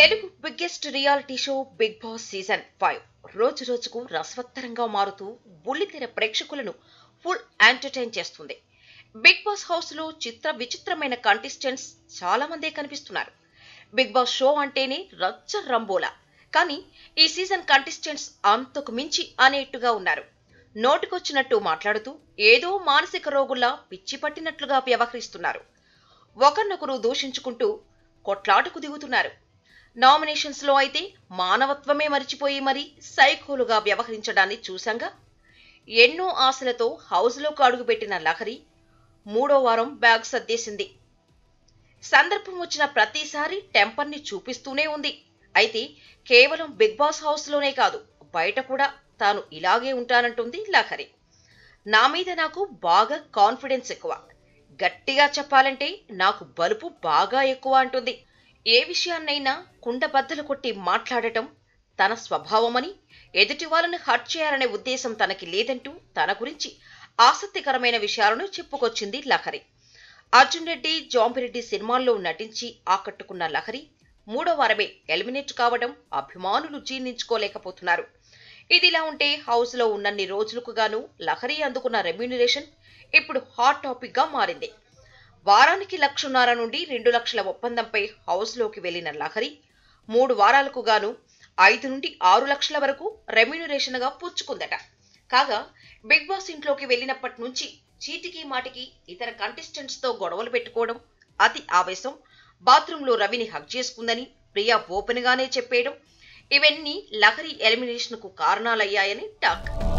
Telugu biggest reality show Big Boss season five రోజు రోజుకు రసవత్తరంగా మారుతూ బుల్లితెర ప్రేక్షకులను ఫుల్ ఎంటర్టైన్ చేస్తుంది బిగ్ బాస్ హౌస్ లో చిత్ర విచిత్రమైన కంటెస్టెంట్స్ చాలా మందే కనిపిస్తున్నారు బిగ్ బాస్ షో అంటేనే రచ్చ రంబోలా కానీ ఈ సీజన్ కంటెస్టెంట్స్ అంతకు మించి అనేట్టుగా ఉన్నారు నోటికొచ్చినట్టు మాట్లాడుతూ ఏదో మానసిక రోగుల్లా పిచ్చి పట్టినట్లుగా వ్యవహరిస్తున్నారు ఒకరినొకరు దూషించుకుంటూ కొట్లాటకు దిగుతున్నారు నామినేషన్స్ లో అయితే మానవత్వమే మరిచిపోయి మరీ సైకోలుగా వ్యవహరించడాన్ని చూశాంగా ఎన్నో ఆశలతో హౌస్లోకి అడుగుపెట్టిన లహరి మూడో వారం బ్యాగ్ సర్దేసింది సందర్భం వచ్చిన ప్రతిసారి టెంపర్ని చూపిస్తూనే ఉంది అయితే కేవలం బిగ్ బాస్ హౌస్లోనే కాదు బయట కూడా తాను ఇలాగే ఉంటానంటుంది లహరి నా మీద నాకు బాగా కాన్ఫిడెన్స్ ఎక్కువ గట్టిగా చెప్పాలంటే నాకు బలుపు బాగా ఎక్కువ అంటుంది ఏ విషయాన్నైనా కుండబద్దలు కొట్టి మాట్లాడటం తన స్వభావమని ఎదుటి వాళ్ళని హర్ట్ చేయాలనే ఉద్దేశం తనకి లేదంటూ తన గురించి ఆసక్తికరమైన విషయాలను చెప్పుకొచ్చింది లహరి అర్జున్ రెడ్డి జాంపిరెడ్డి సినిమాల్లో నటించి ఆకట్టుకున్న లహరి మూడో వారమే ఎలిమినేట్ కావడం అభిమానులు జీర్ణించుకోలేకపోతున్నారు ఇదిలా ఉంటే హౌస్ లో ఉన్నన్ని రోజులకు గాను లహరి అందుకున్న రెమ్యూనరేషన్ ఇప్పుడు హాట్ టాపిక్ గా మారింది వారానికి లక్షన్నర నుండి రెండు లక్షల ఒప్పందంపై హౌస్ లోకి వెళ్లిన లహరి మూడు వారాలకు గాను ఐదు నుండి ఆరు లక్షల వరకు రెమ్యూనరేషన్ గా పుచ్చుకుందట కాగా బిగ్ బాస్ ఇంట్లోకి వెళ్ళినప్పటి నుంచి చీటికి మాటికి ఇతర కంటెస్టెంట్స్ తో గొడవలు పెట్టుకోవడం అతి ఆవేశం బాత్రూంలో రవిని హక్ చేసుకుందని ప్రియా ఓపెన్ గానే చెప్పేయడం ఇవన్నీ లహరి ఎలిమినేషన్ కు కారణాలయ్యాయని టాక్